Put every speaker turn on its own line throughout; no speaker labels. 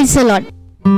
praise lord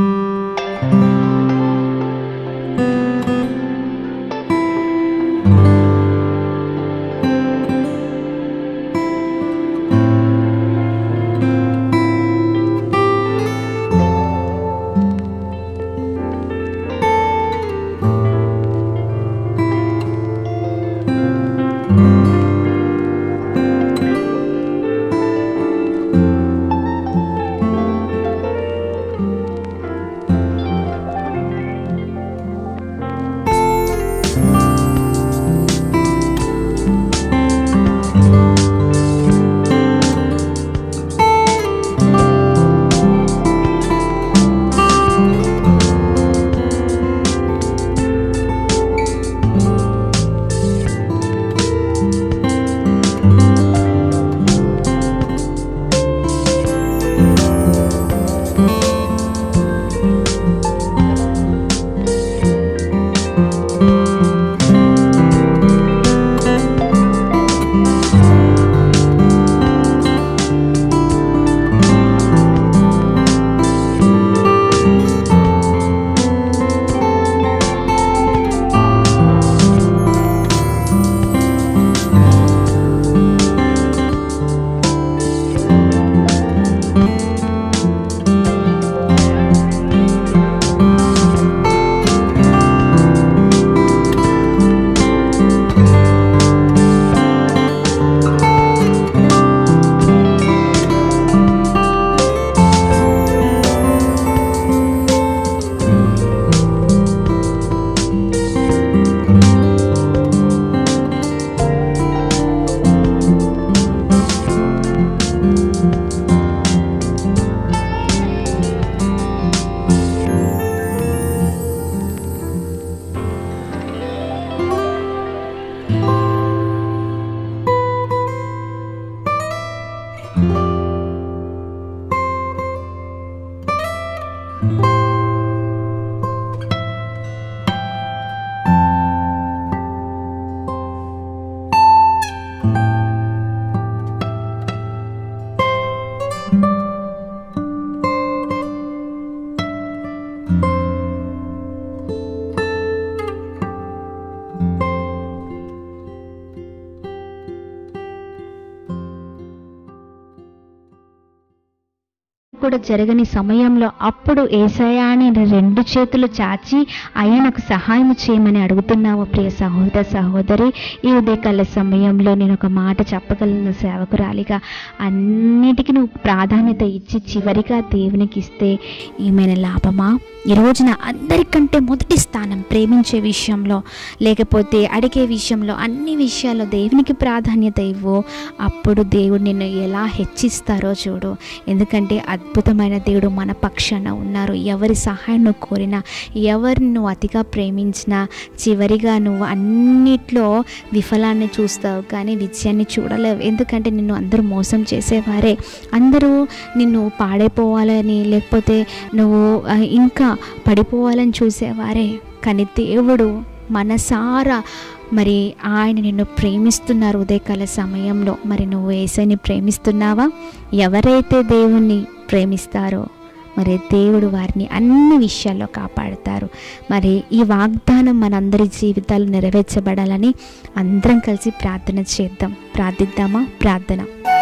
కూడా జరగని సమయంలో అప్పుడు ఏసయ్య అని రెండు చేతులు చాచి ఆయనకు సహాయం చేయమని అడుగుతున్నావు ప్రియ సహోదర సహోదరి ఈ ఉదయకాల సమయంలో నేను ఒక మాట చెప్పగలను సేవకురాలిగా అన్నిటికీ నువ్వు ప్రాధాన్యత ఇచ్చి చివరిగా దేవునికి ఇస్తే ఏమైనా లాభమా ఈ రోజున అందరికంటే మొదటి స్థానం ప్రేమించే విషయంలో లేకపోతే అడిగే విషయంలో అన్ని విషయాల్లో దేవునికి ప్రాధాన్యత ఇవ్వు అప్పుడు దేవుడు నిన్ను ఎలా హెచ్చిస్తారో చూడు ఎందుకంటే అద్భుతమైన దేవుడు మన పక్షాన ఉన్నారు ఎవరి సహాయం నువ్వు కోరినా ఎవరిని నువ్వు అతిగా ప్రేమించినా చివరిగా నువ్వు అన్నిట్లో విఫలాన్ని చూస్తావు కానీ విజయాన్ని చూడలేవు ఎందుకంటే నిన్ను అందరూ మోసం చేసేవారే అందరూ నిన్ను పాడైపోవాలని లేకపోతే నువ్వు ఆ, ఇంకా పడిపోవాలని చూసేవారే కానీ దేవుడు మనసారా మరి ఆయన నిన్ను ప్రేమిస్తున్నారు ఉదయకాల సమయంలో మరి నువ్వు ఏసైని ప్రేమిస్తున్నావా ఎవరైతే దేవుణ్ణి ప్రేమిస్తారో మరి దేవుడు వారిని అన్ని విషయాల్లో కాపాడుతారు మరి ఈ వాగ్దానం మనందరి జీవితాలు నెరవేర్చబడాలని అందరం కలిసి ప్రార్థన చేద్దాం ప్రార్థిద్దామా ప్రార్థన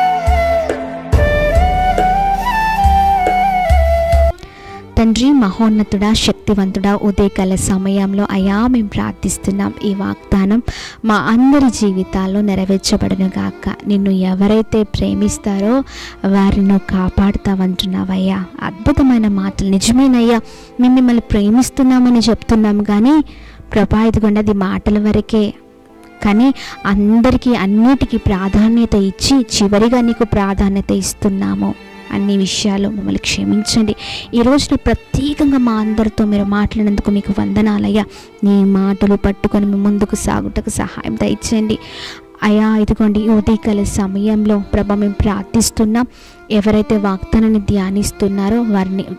తండ్రి మహోన్నతుడా శక్తివంతుడా ఉదయకాల సమయంలో అయా మేము ప్రార్థిస్తున్నాం ఈ వాగ్దానం మా అందరి జీవితాల్లో నెరవేర్చబడను గాక నిన్ను ఎవరైతే ప్రేమిస్తారో వారిని నువ్వు కాపాడుతావంటున్నావయ్యా అద్భుతమైన మాటలు నిజమేనయ్యా మేము మిమ్మల్ని ప్రేమిస్తున్నామని చెప్తున్నాం కానీ ప్రభా ఇదిగోండి అది మాటల వరకే కానీ అందరికీ అన్నిటికీ ప్రాధాన్యత ఇచ్చి చివరిగా నీకు ప్రాధాన్యత ఇస్తున్నాము అన్ని విషయాలు మమ్మల్ని క్షమించండి ఈ రోజున ప్రత్యేకంగా మా అందరితో మీరు మాట్లాడినందుకు మీకు వందనాలయ్యా నీ మాటలు పట్టుకొని మేము ముందుకు సాగుటకు సహాయం దయచేయండి అయా ఇదిగోండి ఈ ఉదయకాల సమయంలో ప్రభ మేము ప్రార్థిస్తున్నాం ఎవరైతే వాగ్దానాన్ని ధ్యానిస్తున్నారో వారిని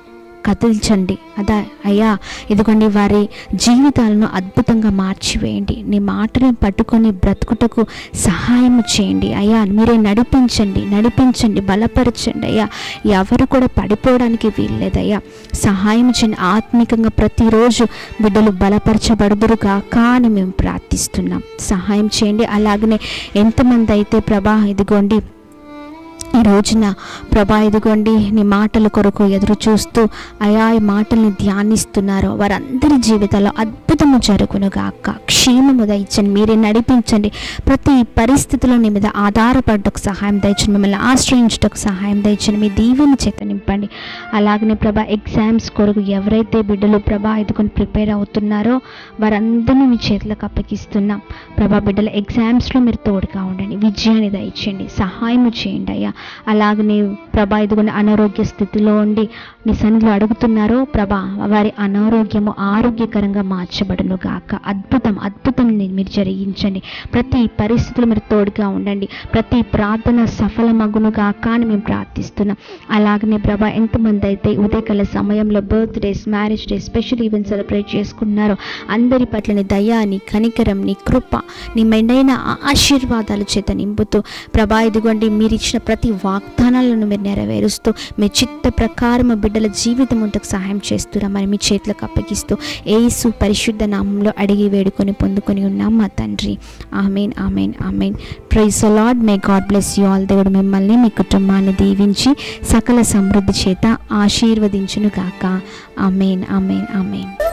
కదిల్చండి అదా అయ్యా ఇదిగోండి వారి జీవితాలను అద్భుతంగా మార్చివేయండి నీ మాటలను పట్టుకొని బ్రతుకుటకు సహాయం చేయండి అయ్యా మీరే నడిపించండి నడిపించండి బలపరచండి అయ్యా ఎవరు కూడా పడిపోవడానికి వీల్లేదయ్యా సహాయం చేయండి ఆత్మికంగా ప్రతిరోజు బిడ్డలు బలపరచబడుదురుగా కానీ మేము ప్రార్థిస్తున్నాం సహాయం చేయండి అలాగనే ఎంతమంది అయితే ప్రభా ఇదిగోండి ఈ రోజున ప్రభా ఇదిగోండి నీ మాటల కొరకు ఎదురు చూస్తూ అయా ఈ మాటల్ని ధ్యానిస్తున్నారో వారందరి జీవితాల్లో అద్భుతము జరుగును గాక క్షేమము దయచండి మీరే నడిపించండి ప్రతి పరిస్థితిలో నీ మీద ఆధారపడటకు సహాయం దయచండి మిమ్మల్ని ఆశ్రయించటకు సహాయం దయచండి మీ దీవెని చేత నింపండి అలాగనే ప్రభా ఎగ్జామ్స్ కొరకు ఎవరైతే బిడ్డలు ప్రభా ఎదుకొని ప్రిపేర్ అవుతున్నారో వారందరినీ మీ చేతులకు అప్పగిస్తున్నాం ప్రభా బిడ్డల ఎగ్జామ్స్లో మీరు తోడుగా ఉండండి విజయాన్ని దయచేయండి సహాయం చేయండి అయ్యా అలాగనే ప్రభా ఇదిగోని అనారోగ్య స్థితిలో ఉండి నీ సన్నిధిలో అడుగుతున్నారో ప్రభా వారి అనారోగ్యము ఆరోగ్యకరంగా మార్చబడును గాక అద్భుతం అద్భుతం మీరు జరిగించండి ప్రతి పరిస్థితులు మీరు తోడుగా ఉండండి ప్రతి ప్రార్థన సఫలమగును గాక అని మేము ప్రార్థిస్తున్నాం అలాగనే ప్రభా ఎంతమంది అయితే ఉదయకాల సమయంలో birthdays marriage days special event celebrate చేసుకున్నారో అందరి పట్ల నీ దయా నీ కనికరం నీ కృప నీ మెండైన ఆశీర్వాదాల చేత నింపుతూ ప్రభా ఇదిగోండి మీరు ఇచ్చిన ప్రతి వాగ్దానాలను మీరు నెరవేరుస్తూ మీ చిత్త ప్రకారం బిడ్డల జీవితం ఉంటకు సహాయం చేస్తున్నా మరి మీ చేతులకు అప్పగిస్తూ ఏసు పరిశుద్ధ నామంలో అడిగి వేడుకొని పొందుకొని ఉన్నాం మా తండ్రి amen amen amen praise Lord may God bless you all దేవుడు మిమ్మల్ని మీ కుటుంబాన్ని దీవించి సకల సమృద్ధి చేత ఆశీర్వదించును గాక ఆమెన్ ఆమెన్ ఆమెన్